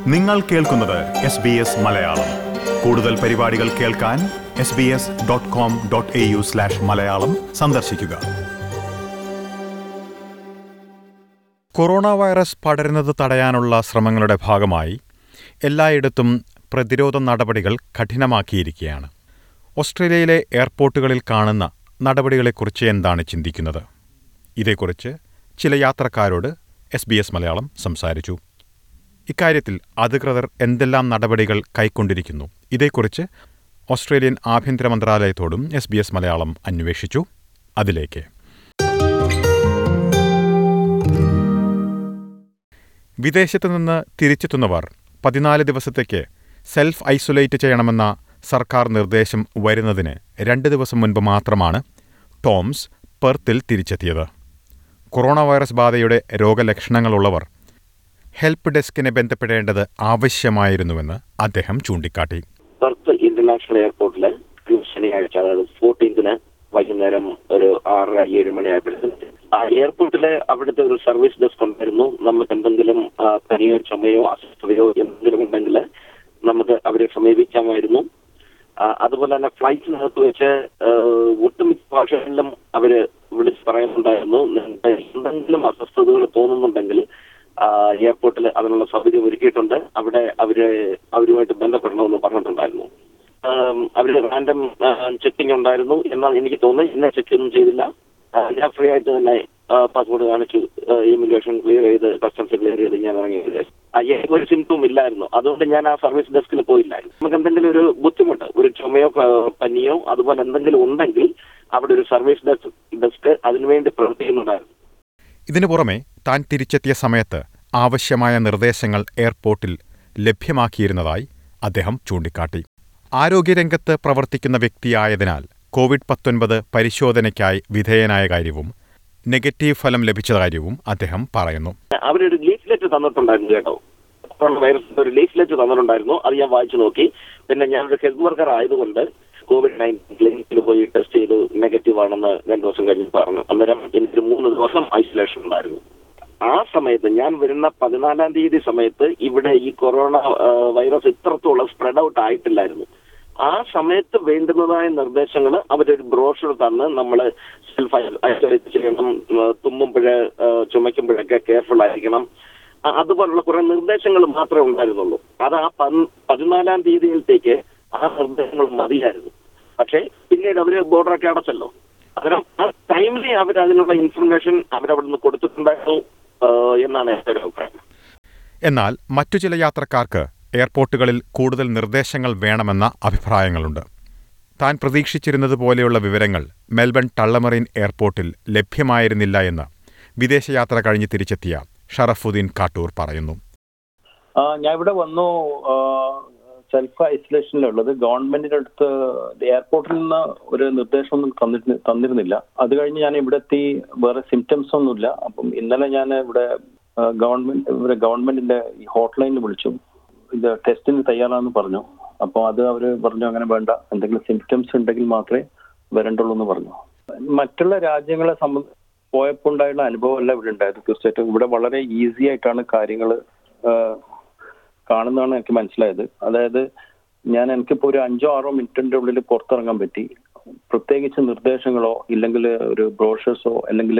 നിങ്ങൾ കേൾക്കുന്നത് S B S Malayalam കൂടുതൽ പരിപാടികൾ കേൾക്കാൻ S B S dot com dot A U slash Malayalam സന്ദർശിക്കുക കൊറോണ വൈറസ് പടരുന്നത് തടയാനുള്ള ശ്രമങ്ങളുടെ ഭാഗമായി എല്ലായിടത്തും പ്രതിരോധ നടപടികൾ കഠിനമാക്കിയിരിക്കുകയാണ് ഓസ്ട്രേലിയയിലെ എയർപോർട്ടുകളിൽ കാണുന്ന നടപടികളെക്കുറിച്ച് എന്താണ് ചിന്തിക്കുന്നത് ഇതേക്കുറിച്ച് ചില യാത്രക്കാരോട് എസ് ബി എസ് മലയാളം സംസാരിച്ചു ഇക്കാര്യത്തിൽ അധികൃതർ എന്തെല്ലാം നടപടികൾ കൈക്കൊണ്ടിരിക്കുന്നു ഇതേക്കുറിച്ച് ഓസ്ട്രേലിയൻ ആഭ്യന്തര മന്ത്രാലയത്തോടും എസ് ബി എസ് മലയാളം അന്വേഷിച്ചു അതിലേക്ക് വിദേശത്തു നിന്ന് തിരിച്ചെത്തുന്നവർ പതിനാല് ദിവസത്തേക്ക് സെൽഫ് ഐസൊലേറ്റ് ചെയ്യണമെന്ന സർക്കാർ നിർദ്ദേശം വരുന്നതിന് രണ്ട് ദിവസം മുൻപ് മാത്രമാണ് ടോംസ് പെർത്തിൽ തിരിച്ചെത്തിയത് കൊറോണ വൈറസ് ബാധയുടെ രോഗലക്ഷണങ്ങളുള്ളവർ ഹെൽപ്പ് ഡെസ്കിനെ ബന്ധപ്പെടേണ്ടത് ആവശ്യമായിരുന്നുവെന്ന് അദ്ദേഹം ചൂണ്ടിക്കാട്ടി പെർത്ത് ഇന്റർനാഷണൽ എയർപോർട്ടില് ഒരു ശനിയാഴ്ച അതായത് ഫോർട്ടീൻത്തിന് വൈകുന്നേരം ഒരു ആറര ഏഴ് മണിയായപ്പോഴത്തേക്ക് ആ എയർപോർട്ടില് അവിടുത്തെ ഒരു സർവീസ് ഡെസ്ക് ഉണ്ടായിരുന്നു നമുക്ക് എന്തെങ്കിലും ആ, പനിയോ ചുമയോ അസ്വസ്ഥതയോ എന്തെങ്കിലും ഉണ്ടെങ്കിൽ നമുക്ക് അവരെ സമീപിക്കാമായിരുന്നു ആ, അതുപോലെ തന്നെ ഫ്ലൈറ്റിനകത്ത് വെച്ച് ആ, ഒട്ടുമിക്ക ഭാഷകളിലും അവര് വിളിച്ച് പറയുന്നുണ്ടായിരുന്നു നിങ്ങൾക്ക് എന്തെങ്കിലും അസ്വസ്ഥതകൾ തോന്നുന്നുണ്ടെങ്കിൽ ആ, എയർപോർട്ടിൽ അതിനുള്ള സൗകര്യം ഒരുക്കിയിട്ടുണ്ട് അവിടെ അവര് അവരുമായിട്ട് ബന്ധപ്പെടണമെന്ന് പറഞ്ഞിട്ടുണ്ടായിരുന്നു ആം, അവര് റാൻഡം ചെക്കിംഗ് ഉണ്ടായിരുന്നു എന്നാൽ എനിക്ക് തോന്നുന്നു എന്നെ ചെക്ക് ഒന്നും ചെയ്തില്ല ആ, ഞാൻ ഫ്രീ ആയിട്ട് തന്നെ പാസ്പോർട്ട് കാണിച്ചു ഇമിഗ്രേഷൻ ക്ലിയർ ചെയ്ത് കസ്റ്റംസ് ക്ലിയർ ചെയ്ത് ഞാൻ ഇറങ്ങിയത് ആ, എനിക്ക് ഒരു സിംറ്റവും ഇല്ലായിരുന്നു അതുകൊണ്ട് ഞാൻ ആ സർവീസ് ഡെസ്കിൽ പോയില്ലായിരുന്നു നമുക്ക് എന്തെങ്കിലും ഒരു ബുദ്ധിമുട്ട് ഒരു ചുമയോ ക- പനിയോ അതുപോലെ എന്തെങ്കിലും ഉണ്ടെങ്കിൽ അവിടെ ഒരു സർവീസ് ഡെസ്ക് ഡെസ്ക് അതിനുവേണ്ടി പ്രവർത്തിക്കുന്നുണ്ടായിരുന്നു ഇതിനു പുറമെ താൻ തിരിച്ചെത്തിയ സമയത്ത് ആവശ്യമായ നിർദ്ദേശങ്ങൾ എയർപോർട്ടിൽ ലഭ്യമാക്കിയിരുന്നതായി അദ്ദേഹം ചൂണ്ടിക്കാട്ടി ആരോഗ്യരംഗത്ത് പ്രവർത്തിക്കുന്ന വ്യക്തിയായതിനാൽ കോവിഡ് പത്തൊൻപത് പരിശോധനയ്ക്കായി വിധേയനായ കാര്യവും നെഗറ്റീവ് ഫലം ലഭിച്ച കാര്യവും അദ്ദേഹം പറയുന്നു അവരൊരു ലീഫ്ലെറ്റ് തന്നിട്ടുണ്ടായിരുന്നു കേട്ടോ കൊറോണ വൈറസിന്റെ ഒരു ലീഫ്ലെറ്റ് തന്നിട്ടുണ്ടായിരുന്നു അത് ഞാൻ വായിച്ചു നോക്കി പിന്നെ ഞാനൊരു ഹെൽത്ത് വർക്കർ ആയതുകൊണ്ട് കോവിഡ് നയൻറ്റീൻ ക്ലിനിക്കിൽ പോയി ടെസ്റ്റ് ചെയ്ത് നെഗറ്റീവ് ആണെന്ന് രണ്ടു ദിവസം കഴിഞ്ഞ് പറഞ്ഞു അന്നേരം എനിക്കൊരു മൂന്ന് ദിവസം ഐസൊലേഷൻ ഉണ്ടായിരുന്നു ആ സമയത്ത് ഞാൻ വരുന്ന പതിനാലാം തീയതി സമയത്ത് ഇവിടെ ഈ കൊറോണ ആ, വൈറസ് ഇത്രത്തോളം സ്പ്രെഡ് ഔട്ട് ആയിട്ടില്ലായിരുന്നു ആ സമയത്ത് വേണ്ടുന്നതായ നിർദ്ദേശങ്ങൾ അവരൊരു ബ്രോഷർ തന്ന് നമ്മൾ സെൽഫ് ഐസൊലേറ്റ് ചെയ്യണം ആ, തുമ്മുമ്പോഴ് ആ, ചുമയ്ക്കുമ്പോഴൊക്കെ കെയർഫുൾ ആയിരിക്കണം ആ, അതുപോലുള്ള കുറെ നിർദ്ദേശങ്ങൾ മാത്രമേ ഉണ്ടായിരുന്നുള്ളൂ അത് ആ പൻ- പതിനാലാം തീയതിയിലത്തേക്ക് ആ നിർദ്ദേശങ്ങൾ മതിയായിരുന്നു പക്ഷേ പിന്നീട് അവര് ബോർഡറൊക്കെ അടച്ചല്ലോ അന്നേരം ആ ടൈമിലി അവർ അതിനുള്ള ഇൻഫർമേഷൻ അവരവിടുന്ന് കൊടുത്തിട്ടുണ്ടായിരുന്നു ആ, എന്നാണ് എന്റെ ഒരു അഭിപ്രായം എന്നാൽ മറ്റു ചില യാത്രക്കാർക്ക് എയർപോർട്ടുകളിൽ കൂടുതൽ നിർദ്ദേശങ്ങൾ വേണമെന്ന അഭിപ്രായങ്ങളുണ്ട് താൻ പ്രതീക്ഷിച്ചിരുന്നതുപോലെയുള്ള വിവരങ്ങൾ മെൽബൺ ടള്ളമറീൻ എയർപോർട്ടിൽ ലഭ്യമായിരുന്നില്ല എന്ന് വിദേശയാത്ര കഴിഞ്ഞ് തിരിച്ചെത്തിയ ഷറഫുദ്ദീൻ കാട്ടൂർ പറയുന്നു ആ, ഞാൻ ഇവിടെ വന്നു സെൽഫ് ഐസൊലേഷനിലുള്ളത് ഗവൺമെന്റിന്റെ അടുത്ത് എയർപോർട്ടിൽ നിന്ന് ഒരു നിർദ്ദേശമൊന്നും തന്നിട്ട് തന്നിരുന്നില്ല അത് കഴിഞ്ഞ് ഞാൻ ഇവിടെ എത്തി വേറെ സിംറ്റംസ് ഒന്നുമില്ല അപ്പം ഇന്നലെ ഞാൻ ഇവിടെ ഗവൺമെന്റ് ഇവിടെ ഗവൺമെന്റിന്റെ ഈ ഹോട്ട്ലൈനിൽ വിളിച്ചു ഇത് ടെസ്റ്റിന് തയ്യാറാണെന്ന് പറഞ്ഞു അപ്പോൾ അത് അവർ പറഞ്ഞു അങ്ങനെ വേണ്ട എന്തെങ്കിലും സിംറ്റംസ് ഉണ്ടെങ്കിൽ മാത്രമേ വരണ്ടുള്ളൂ എന്ന് പറഞ്ഞു മറ്റുള്ള രാജ്യങ്ങളെ സംബന്ധിച്ച് പോയപ്പോൾ ഉണ്ടായുള്ള അനുഭവമല്ല ഇവിടെ ഉണ്ടായത് തീർച്ചയായിട്ടും ഇവിടെ വളരെ ഈസി ആയിട്ടാണ് കാര്യങ്ങൾ കാണുന്നതാണ് എനിക്ക് മനസ്സിലായത് അതായത് ഞാൻ എനിക്കിപ്പോൾ ഒരു അഞ്ചോ ആറോ മിനിറ്റിന്റെ ഉള്ളിൽ പുറത്തിറങ്ങാൻ പറ്റി പ്രത്യേകിച്ച് നിർദ്ദേശങ്ങളോ ഇല്ലെങ്കിൽ ഒരു ബ്രോഷേഴ്സോ അല്ലെങ്കിൽ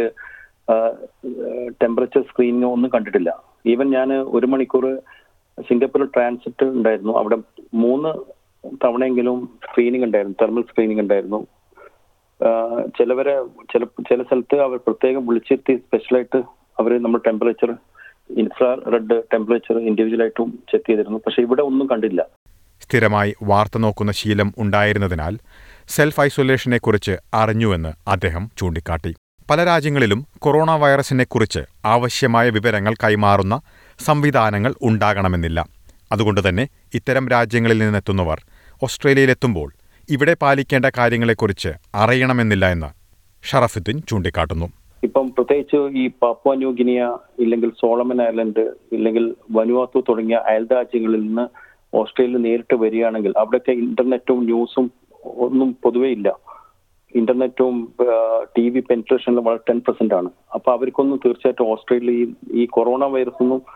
ടെമ്പറേച്ചർ സ്ക്രീനിങ്ങോ ഒന്നും കണ്ടിട്ടില്ല ഈവൻ ഞാൻ ഒരു മണിക്കൂർ സിംഗപ്പൂർ ട്രാൻസിറ്റ് ഉണ്ടായിരുന്നു അവിടെ മൂന്ന് തവണയെങ്കിലും സ്ക്രീനിങ് ഉണ്ടായിരുന്നു തെർമൽ സ്ക്രീനിങ് ഉണ്ടായിരുന്നു ആഹ് ചിലവരെ ചില ചില സ്ഥലത്ത് അവർ പ്രത്യേകം വിളിച്ചെത്തി സ്പെഷ്യലായിട്ട് അവർ നമ്മൾ temperature infrared temperature individual ആയിട്ടും ചെക്ക് ചെയ്തിരുന്നു പക്ഷെ ഇവിടെ ഒന്നും കണ്ടില്ല സ്ഥിരമായി വാർത്ത നോക്കുന്ന ശീലം ഉണ്ടായിരുന്നതിനാൽ സെൽഫ് ഐസൊലേഷനെക്കുറിച്ച് അറിഞ്ഞുവെന്ന് അദ്ദേഹം ചൂണ്ടിക്കാട്ടി പല രാജ്യങ്ങളിലും കൊറോണ വൈറസിനെക്കുറിച്ച് ആവശ്യമായ വിവരങ്ങൾ കൈമാറുന്ന സംവിധാനങ്ങൾ ഉണ്ടാകണമെന്നില്ല അതുകൊണ്ടുതന്നെ ഇത്തരം രാജ്യങ്ങളിൽ നിന്നെത്തുന്നവർ ഓസ്ട്രേലിയയിലെത്തുമ്പോൾ ഇവിടെ പാലിക്കേണ്ട കാര്യങ്ങളെക്കുറിച്ച് അറിയണമെന്നില്ല എന്ന് ഷറഫുദ്ദീൻ ചൂണ്ടിക്കാട്ടുന്നു ഇപ്പം പ്രത്യേകിച്ച് ഈ പാപ്പുവ ന്യൂ ഗിനിയ ഇല്ലെങ്കിൽ സോളമൻ ഐലൻഡ് ഇല്ലെങ്കിൽ വനുവാത്തു തുടങ്ങിയ അയൽ രാജ്യങ്ങളിൽ നിന്ന് ഓസ്ട്രേലിയ നേരിട്ട് വരികയാണെങ്കിൽ അവിടെയൊക്കെ ഇന്റർനെറ്റും ന്യൂസും ഒന്നും പൊതുവേ ഇല്ല ഇന്റർനെറ്റും ടി വി പെനിട്രേഷനിലും വളരെ ടെൻ പെർസെന്റ് ആണ് അപ്പൊ അവർക്കൊന്നും തീർച്ചയായിട്ടും ഓസ്ട്രേലിയയിൽ ഈ കൊറോണ വൈറസ് ഒന്നും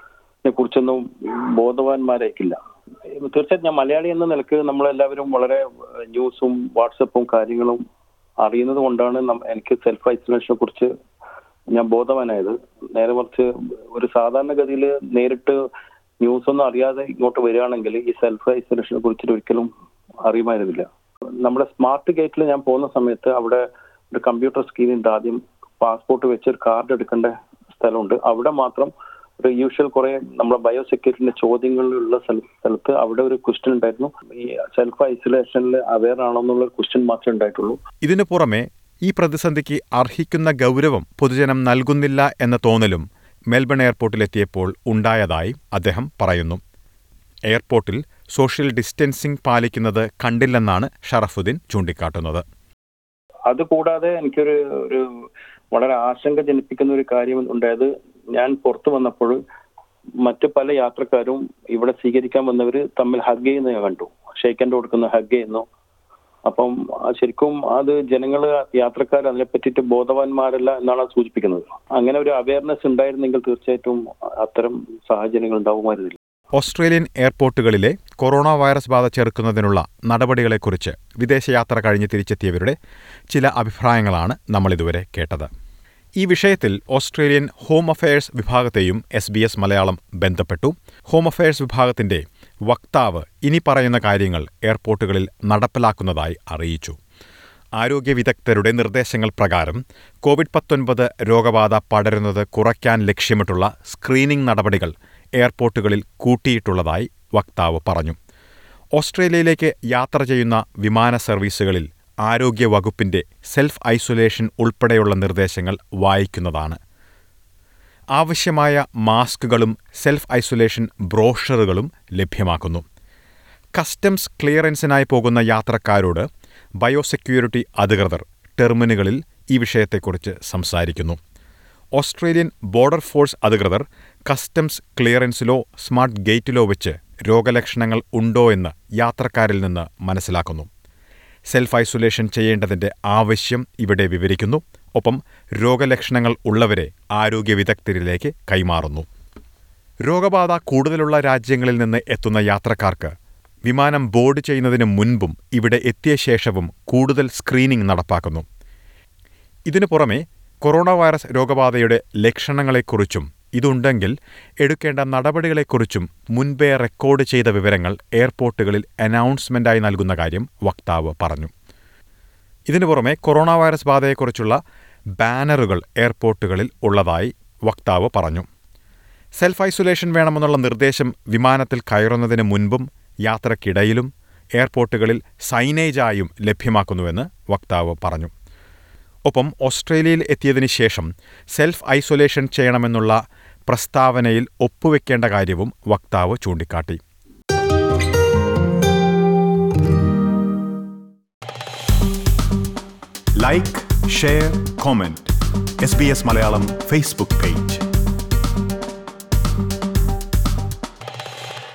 ഐസൊലേഷനെ കുറിച്ചൊന്നും ബോധവാന്മാരായിട്ടില്ല തീർച്ചയായിട്ടും ഞാൻ മലയാളി എന്ന നിലക്ക് നമ്മളെല്ലാവരും വളരെ ഏഹ്, ന്യൂസും വാട്സപ്പും കാര്യങ്ങളും അറിയുന്നത് കൊണ്ടാണ് നം- എനിക്ക് സെൽഫ് ഐസൊലേഷനെ കുറിച്ച് ഞാൻ ബോധവാനായത് നേരെ മറിച്ച് ഒരു സാധാരണഗതിയിൽ നേരിട്ട് ന്യൂസ് ഒന്നും അറിയാതെ ഇങ്ങോട്ട് വരികയാണെങ്കിൽ ഈ സെൽഫ് ഐസൊലേഷനെ കുറിച്ചിട്ട് ഒരിക്കലും അറിയുമായിരുന്നില്ല നമ്മുടെ സ്മാർട്ട് ഗേറ്റിൽ ഞാൻ പോകുന്ന സമയത്ത് അവിടെ ഒരു കമ്പ്യൂട്ടർ സ്ക്രീനിന്റെ ആദ്യം പാസ്പോർട്ട് വെച്ച് ഒരു കാർഡ് എടുക്കേണ്ട സ്ഥലമുണ്ട് അവിടെ മാത്രം ഒരു യൂഷ്വൽ കുറെ നമ്മുടെ ബയോസെക്യൂരിറ്റിന്റെ ചോദ്യങ്ങളുള്ള സ്ഥല- സ്ഥലത്ത് അവിടെ ഒരു ക്വസ്റ്റ്യൻ ഉണ്ടായിരുന്നു ഈ സെൽഫ് ഐസൊലേഷനിൽ അവെയർ ആണോ എന്നുള്ള ക്വസ്റ്റ്യൻ മാത്രമേ ഉണ്ടായിട്ടുള്ളൂ ഇതിനു പുറമെ ഈ പ്രതിസന്ധിക്ക് അർഹിക്കുന്ന ഗൗരവം പൊതുജനം നൽകുന്നില്ല എന്ന തോന്നലും മെൽബൺ എയർപോർട്ടിലെത്തിയപ്പോൾ ഉണ്ടായതായി അദ്ദേഹം പറയുന്നു എയർപോർട്ടിൽ സോഷ്യൽ ഡിസ്റ്റൻസിംഗ് പാലിക്കുന്നത് കണ്ടില്ലെന്നാണ് ഷറഫുദ്ദീൻ ചൂണ്ടിക്കാട്ടുന്നത് അതുകൂടാതെ എനിക്കൊരു ഒരു വളരെ ആശങ്ക ജനിപ്പിക്കുന്ന ഒരു കാര്യം ഉണ്ടായത് ഞാൻ പുറത്തു വന്നപ്പോൾ മറ്റു പല യാത്രക്കാരും ഇവിടെ സ്വീകരിക്കാൻ വന്നവർ തമ്മിൽ ഹഗ് ചെയ്യുന്ന ഞാൻ കണ്ടു ഷെയ്ക്കൻ്റെ കൊടുക്കുന്ന ഹഗ് ചെയ്യുന്നു അപ്പം ആ ശരിക്കും അത് ജനങ്ങള് യാത്രക്കാർ അതിനെ പറ്റിയിട്ട് ബോധവാന്മാരല്ല എന്നാണ് അത് സൂചിപ്പിക്കുന്നത് അങ്ങനെ ഒരു അവയർനെസ് ഉണ്ടായിരുന്നെങ്കിൽ തീർച്ചയായിട്ടും അത്തരം സാഹചര്യങ്ങൾ ഉണ്ടാവുമായിരുന്നില്ല ഓസ്ട്രേലിയൻ എയർപോർട്ടുകളിലെ കൊറോണ വൈറസ് ബാധ ചെറുക്കുന്നതിനുള്ള നടപടികളെക്കുറിച്ച് വിദേശയാത്ര കഴിഞ്ഞ് തിരിച്ചെത്തിയവരുടെ ചില അഭിപ്രായങ്ങളാണ് നമ്മളിതുവരെ കേട്ടത് ഈ വിഷയത്തിൽ ഓസ്ട്രേലിയൻ ഹോം അഫയേഴ്സ് വിഭാഗത്തെയും എസ് ബി എസ് മലയാളം ബന്ധപ്പെട്ടു ഹോം അഫയേഴ്സ് വിഭാഗത്തിന്റെ വക്താവ് ഇനി പറയുന്ന കാര്യങ്ങൾ എയർപോർട്ടുകളിൽ നടപ്പിലാക്കുന്നതായി അറിയിച്ചു ആരോഗ്യ വിദഗ്ധരുടെ നിർദ്ദേശങ്ങൾ പ്രകാരം കോവിഡ് പത്തൊൻപത് രോഗബാധ പടരുന്നത് കുറയ്ക്കാൻ ലക്ഷ്യമിട്ടുള്ള സ്ക്രീനിംഗ് നടപടികൾ എയർപോർട്ടുകളിൽ കൂട്ടിയിട്ടുള്ളതായി വക്താവ് പറഞ്ഞു ഓസ്ട്രേലിയയിലേക്ക് യാത്ര ചെയ്യുന്ന വിമാന സർവീസുകളിൽ ആരോഗ്യ വകുപ്പിന്റെ സെൽഫ് ഐസൊലേഷൻ ഉൾപ്പെടെയുള്ള നിർദ്ദേശങ്ങൾ വായിക്കുന്നതാണ് ആവശ്യമായ മാസ്കുകളും സെൽഫ് ഐസൊലേഷൻ ബ്രോഷറുകളും ലഭ്യമാക്കുന്നു കസ്റ്റംസ് ക്ലിയറൻസിനായി പോകുന്ന യാത്രക്കാരോട് ബയോസെക്യൂരിറ്റി അധികൃതർ ടെർമിനുകളിൽ ഈ വിഷയത്തെക്കുറിച്ച് സംസാരിക്കുന്നു ഓസ്ട്രേലിയൻ ബോർഡർ ഫോഴ്സ് അധികൃതർ കസ്റ്റംസ് ക്ലിയറൻസിലോ സ്മാർട്ട് ഗേറ്റിലോ വെച്ച് രോഗലക്ഷണങ്ങൾ ഉണ്ടോ എന്ന് യാത്രക്കാരിൽ നിന്ന് മനസ്സിലാക്കുന്നു സെൽഫ് ഐസൊലേഷൻ ചെയ്യേണ്ടതിന്റെ ആവശ്യം ഇവിടെ വിവരിക്കുന്നു ഒപ്പം രോഗലക്ഷണങ്ങൾ ഉള്ളവരെ ആരോഗ്യ വിദഗ്ധരിലേക്ക് കൈമാറുന്നു രോഗബാധ കൂടുതലുള്ള രാജ്യങ്ങളിൽ നിന്ന് എത്തുന്ന യാത്രക്കാർക്ക് വിമാനം ബോർഡ് ചെയ്യുന്നതിന് മുൻപും ഇവിടെ എത്തിയ ശേഷവും കൂടുതൽ സ്ക്രീനിംഗ് നടപ്പാക്കുന്നു ഇതിനു പുറമെ കൊറോണ വൈറസ് രോഗബാധയുടെ ലക്ഷണങ്ങളെക്കുറിച്ചും ഇതുണ്ടെങ്കിൽ എടുക്കേണ്ട നടപടികളെക്കുറിച്ചും മുൻപേ റെക്കോർഡ് ചെയ്ത വിവരങ്ങൾ എയർപോർട്ടുകളിൽ അനൗൺസ്മെന്റായി നൽകുന്ന കാര്യം വക്താവ് പറഞ്ഞു ഇതിനു പുറമെ കൊറോണ വൈറസ് ബാധയെക്കുറിച്ചുള്ള ബാനറുകൾ എയർപോർട്ടുകളിൽ ഉള്ളതായി വക്താവ് പറഞ്ഞു സെൽഫ് ഐസൊലേഷൻ വേണമെന്നുള്ള നിർദ്ദേശം വിമാനത്തിൽ കയറുന്നതിന് മുൻപും യാത്രക്കിടയിലും എയർപോർട്ടുകളിൽ സൈനേജായും ലഭ്യമാക്കുന്നുവെന്ന് വക്താവ് പറഞ്ഞു ഒപ്പം ഓസ്ട്രേലിയയിൽ എത്തിയതിനു ശേഷം സെൽഫ് ഐസൊലേഷൻ ചെയ്യണമെന്നുള്ള പ്രസ്താവനയിൽ ഒപ്പുവെക്കേണ്ട കാര്യവും വക്താവ് ചൂണ്ടിക്കാട്ടി like share comment S B S Malayalam Facebook page